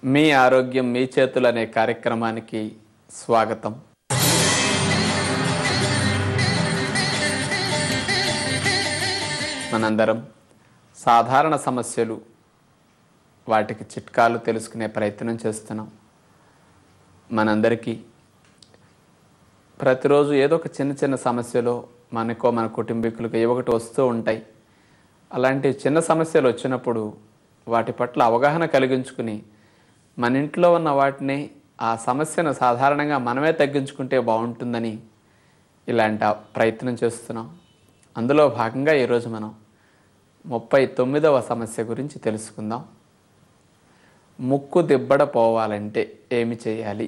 మీ ఆరోగ్యం మీ చేతులు అనే కార్యక్రమానికి స్వాగతం మనందరం సాధారణ సమస్యలు వాటికి చిట్కాలు తెలుసుకునే ప్రయత్నం చేస్తున్నాం మనందరికీ ప్రతిరోజు ఏదో ఒక చిన్న చిన్న సమస్యలో మనకో మన కుటుంబీకులకు ఏ ఒకటి వస్తూ ఉంటాయి అలాంటి చిన్న సమస్యలు వచ్చినప్పుడు వాటి పట్ల అవగాహన కలిగించుకుని మన ఇంట్లో ఉన్న వాటిని ఆ సమస్యను సాధారణంగా మనమే తగ్గించుకుంటే బాగుంటుందని ఇలాంటి ప్రయత్నం చేస్తున్నాం అందులో భాగంగా ఈరోజు మనం ముప్పై తొమ్మిదవ సమస్య గురించి తెలుసుకుందాం ముక్కు దిబ్బడ పోవాలంటే ఏమి చేయాలి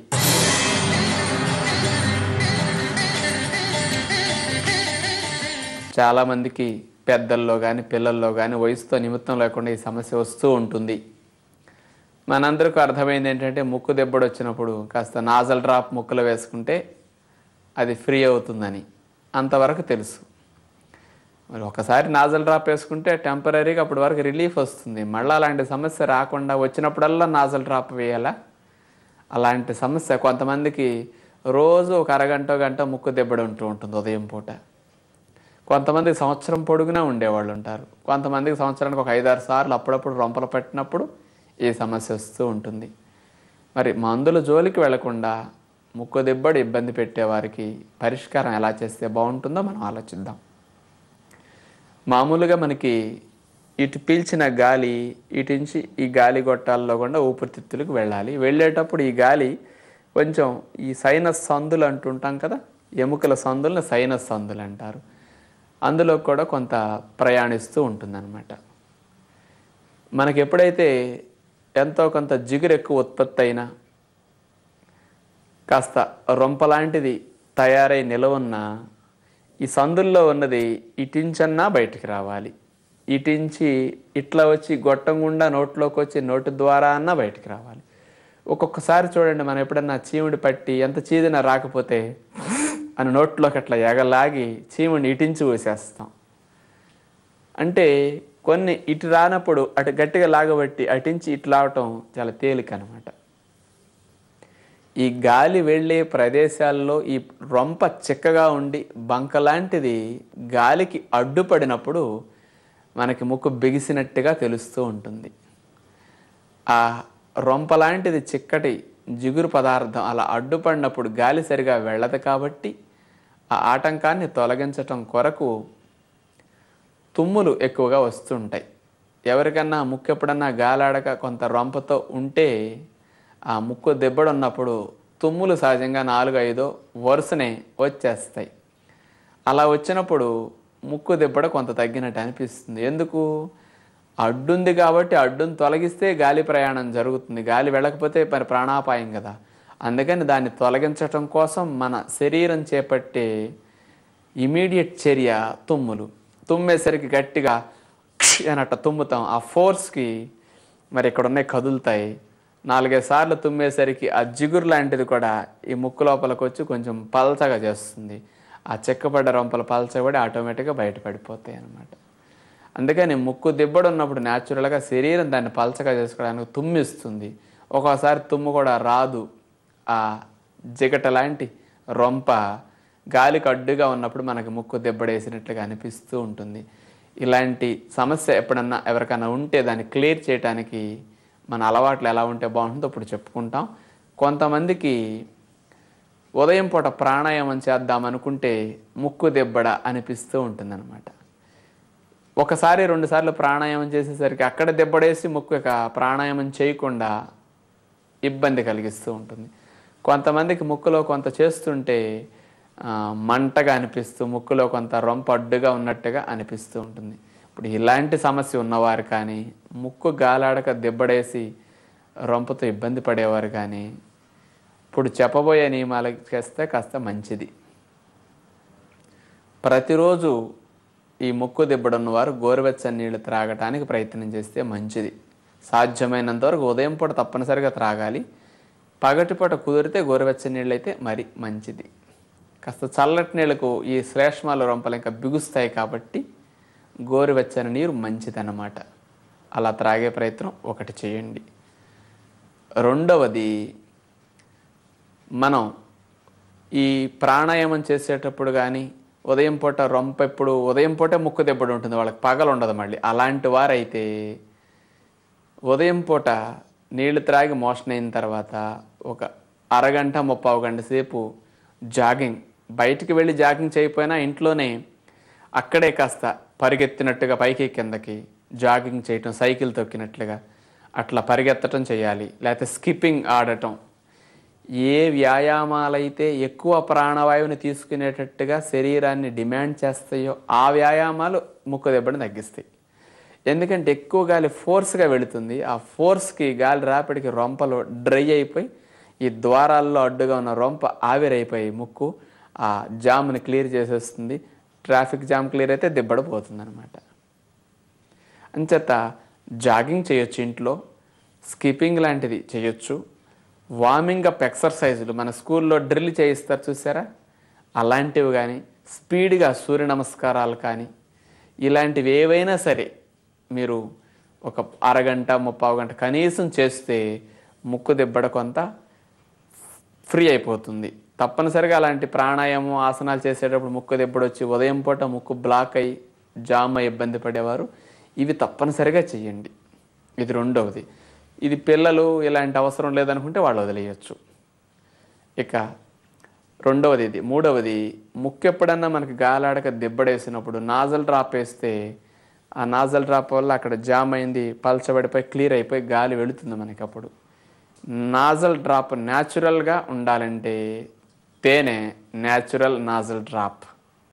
చాలామందికి పెద్దల్లో కానీ పిల్లల్లో కానీ వయసుతో నిమిత్తం లేకుండా ఈ సమస్య వస్తూ ఉంటుంది మనందరికీ అర్థమైంది ఏంటంటే ముక్కు దెబ్బడు వచ్చినప్పుడు కాస్త నాజల్ డ్రాప్ ముక్కులో వేసుకుంటే అది ఫ్రీ అవుతుందని అంతవరకు తెలుసు మరి ఒకసారి నాజల్ డ్రాప్ వేసుకుంటే టెంపరీగా అప్పటి వరకు రిలీఫ్ వస్తుంది మళ్ళీ అలాంటి సమస్య రాకుండా వచ్చినప్పుడల్లా నాజల్ డ్రాప్ వేయాలా అలాంటి సమస్య కొంతమందికి రోజు ఒక అరగంట గంట ముక్కు దెబ్బడి ఉంటూ ఉంటుంది ఉదయం పూట కొంతమందికి సంవత్సరం పొడుగునా ఉండేవాళ్ళు ఉంటారు కొంతమందికి సంవత్సరానికి ఒక ఐదారు సార్లు అప్పుడప్పుడు రొంపలు పెట్టినప్పుడు ఈ సమస్య వస్తూ ఉంటుంది మరి మందుల జోలికి వెళ్లకుండా ముక్కు దెబ్బడి ఇబ్బంది పెట్టే వారికి పరిష్కారం ఎలా చేస్తే బాగుంటుందో మనం ఆలోచిద్దాం మామూలుగా మనకి ఇటు పీల్చిన గాలి ఇటు నుంచి ఈ గాలి గొట్టాల్లో కూడా ఊపిరితిత్తులకు వెళ్ళాలి వెళ్ళేటప్పుడు ఈ గాలి కొంచెం ఈ సైనస్ సందులు అంటుంటాం కదా ఎముకల సందులను సైనస్ సందులు అంటారు అందులో కూడా కొంత ప్రయాణిస్తూ ఉంటుందన్నమాట మనకి ఎప్పుడైతే ఎంతో కొంత జిగురు ఎక్కువ ఉత్పత్తి అయినా కాస్త రొంపలాంటిది తయారై నిలవున్న ఈ సందుల్లో ఉన్నది ఇటించన్నా బయటికి రావాలి ఇటించి ఇట్లా వచ్చి గొట్టం గుండా నోట్లోకి వచ్చి నోటి ద్వారా అన్నా బయటికి రావాలి ఒక్కొక్కసారి చూడండి మనం ఎప్పుడన్నా చీముడి పట్టి ఎంత చీదినా రాకపోతే అని నోట్లోకి అట్లా ఎగలాగి చీముడిని ఇటించి ఊసేస్తాం అంటే కొన్ని ఇటు రానప్పుడు అటు గట్టిగా లాగబట్టి అటించి ఇటు లావటం చాలా తేలిక అనమాట ఈ గాలి వెళ్ళే ప్రదేశాల్లో ఈ రొంప చిక్కగా ఉండి బంక లాంటిది గాలికి అడ్డుపడినప్పుడు మనకి ముక్కు బిగిసినట్టుగా తెలుస్తూ ఉంటుంది ఆ రొంప లాంటిది చిక్కటి జిగురు పదార్థం అలా అడ్డుపడినప్పుడు గాలి సరిగా వెళ్ళదు కాబట్టి ఆ ఆటంకాన్ని తొలగించటం కొరకు తుమ్ములు ఎక్కువగా వస్తుంటాయి ఎవరికన్నా ముక్కు ఎప్పుడన్నా గాలాడక కొంత రొంపతో ఉంటే ఆ ముక్కు దెబ్బడున్నప్పుడు తుమ్ములు సహజంగా నాలుగు ఐదో వరుసనే వచ్చేస్తాయి అలా వచ్చినప్పుడు ముక్కు దెబ్బడ కొంత తగ్గినట్టు అనిపిస్తుంది ఎందుకు అడ్డుంది కాబట్టి అడ్డును తొలగిస్తే గాలి ప్రయాణం జరుగుతుంది గాలి వెళ్ళకపోతే మరి ప్రాణాపాయం కదా అందుకని దాన్ని తొలగించటం కోసం మన శరీరం చేపట్టే ఇమీడియట్ చర్య తుమ్ములు తుమ్మేసరికి గట్టిగా అన్నట్ట తుమ్ముతాం ఆ ఫోర్స్కి మరి ఇక్కడ ఉన్నాయి కదులుతాయి నాలుగైదు సార్లు తుమ్మేసరికి ఆ జిగురు లాంటిది కూడా ఈ ముక్కు లోపలికి వచ్చి కొంచెం పల్చగా చేస్తుంది ఆ చెక్కపడ్డ రొంపలు పల్చబడి ఆటోమేటిక్గా బయటపడిపోతాయి అన్నమాట అందుకని ముక్కు దిబ్బడు ఉన్నప్పుడు న్యాచురల్గా శరీరం దాన్ని పల్చగా చేసుకోవడానికి తుమ్మిస్తుంది ఒక్కోసారి తుమ్ము కూడా రాదు ఆ జిగట లాంటి రొంప గాలికి అడ్డుగా ఉన్నప్పుడు మనకి ముక్కు దెబ్బడేసినట్లుగా అనిపిస్తూ ఉంటుంది ఇలాంటి సమస్య ఎప్పుడన్నా ఎవరికైనా ఉంటే దాన్ని క్లియర్ చేయడానికి మన అలవాట్లు ఎలా ఉంటే బాగుంటుందో ఇప్పుడు చెప్పుకుంటాం కొంతమందికి ఉదయం పూట ప్రాణాయామం చేద్దాం అనుకుంటే ముక్కు దెబ్బడ అనిపిస్తూ ఉంటుందన్నమాట ఒకసారి రెండు సార్లు ప్రాణాయామం చేసేసరికి అక్కడ దెబ్బడేసి ముక్కు ఇక ప్రాణాయామం చేయకుండా ఇబ్బంది కలిగిస్తూ ఉంటుంది కొంతమందికి ముక్కులో కొంత చేస్తుంటే ఆ, మంటగా అనిపిస్తూ ముక్కులో కొంత రొంప అడ్డుగా ఉన్నట్టుగా అనిపిస్తూ ఉంటుంది ఇప్పుడు ఇలాంటి సమస్య ఉన్నవారు కానీ ముక్కు గాలాడక దెబ్బడేసి రొంపతో ఇబ్బంది పడేవారు కానీ ఇప్పుడు చెప్పబోయే నియమాలు చేస్తే కాస్త మంచిది ప్రతిరోజు ఈ ముక్కు దిబ్బడున్న వారు గోరువెచ్చని నీళ్లు త్రాగటానికి ప్రయత్నం చేస్తే మంచిది సాధ్యమైనంత వరకు ఉదయం పూట తప్పనిసరిగా త్రాగాలి పగటిపూట కుదిరితే గోరువెచ్చని నీళ్ళు అయితే మరి మంచిది కాస్త చల్లటి నీళ్ళకు ఈ శ్లేష్మాల రొంపలు ఇంకా బిగుస్తాయి కాబట్టి గోరువెచ్చని నీరు మంచిదన్నమాట అలా త్రాగే ప్రయత్నం ఒకటి చేయండి రెండవది మనం ఈ ప్రాణాయామం చేసేటప్పుడు కానీ ఉదయం పూట రొంప ఎప్పుడు ఉదయం పూట ముక్కు దెబ్బడు ఉంటుంది వాళ్ళకి పగలు ఉండదు మళ్ళీ అలాంటి వారైతే ఉదయం పూట నీళ్లు త్రాగి మోషన్ అయిన తర్వాత ఒక అరగంట ముప్పావు గంట సేపు జాగింగ్ బయటికి వెళ్ళి జాగింగ్ చేయకపోయినా ఇంట్లోనే అక్కడే కాస్త పరిగెత్తినట్టుగా పైకి కిందకి జాగింగ్ చేయటం సైకిల్ తొక్కినట్లుగా అట్లా పరిగెత్తటం చేయాలి లేకపోతే స్కిప్పింగ్ ఆడటం ఏ వ్యాయామాలైతే ఎక్కువ ప్రాణవాయువుని తీసుకునేటట్టుగా శరీరాన్ని డిమాండ్ చేస్తాయో ఆ వ్యాయామాలు ముక్కు దెబ్బని తగ్గిస్తాయి ఎందుకంటే ఎక్కువ గాలి ఫోర్స్గా వెళుతుంది ఆ ఫోర్స్కి గాలి రాపిడికి రొంపలు డ్రై అయిపోయి ఈ ద్వారాల్లో అడ్డుగా ఉన్న రొంప ఆవిరైపోయి ముక్కు ఆ జామ్ని క్లియర్ చేసేస్తుంది ట్రాఫిక్ జామ్ క్లియర్ అయితే దిబ్బడిపోతుంది అనమాట అంచేత జాగింగ్ చేయొచ్చు ఇంట్లో స్కిప్పింగ్ లాంటిది చేయొచ్చు వార్మింగ్ అప్ ఎక్సర్సైజులు మన స్కూల్లో డ్రిల్ చేయిస్తారు చూసారా అలాంటివి కానీ స్పీడ్గా సూర్య నమస్కారాలు కానీ ఇలాంటివి ఏవైనా సరే మీరు ఒక అరగంట ముప్పావు గంట కనీసం చేస్తే ముక్కు దిబ్బడ కొంత ఫ్రీ అయిపోతుంది తప్పనిసరిగా అలాంటి ప్రాణాయామం ఆసనాలు చేసేటప్పుడు ముక్కు దెబ్బడు వచ్చి ఉదయం పూట ముక్కు బ్లాక్ అయ్యి జామ్ అయ్యి ఇబ్బంది పడేవారు ఇవి తప్పనిసరిగా చెయ్యండి ఇది రెండవది ఇది పిల్లలు ఇలాంటి అవసరం లేదనుకుంటే వాళ్ళు వదిలేయచ్చు ఇక రెండవది ఇది మూడవది ముక్కు ఎప్పుడన్నా మనకి గాలాడక దెబ్బడేసినప్పుడు నాజల్ డ్రాప్ వేస్తే ఆ నాజల్ డ్రాప్ వల్ల అక్కడ జామ్ అయింది పల్చబడిపోయి క్లియర్ అయిపోయి గాలి వెళుతుంది మనకి అప్పుడు నాజల్ డ్రాప్ న్యాచురల్గా ఉండాలంటే తేనె న్యాచురల్ నాజల్ డ్రాప్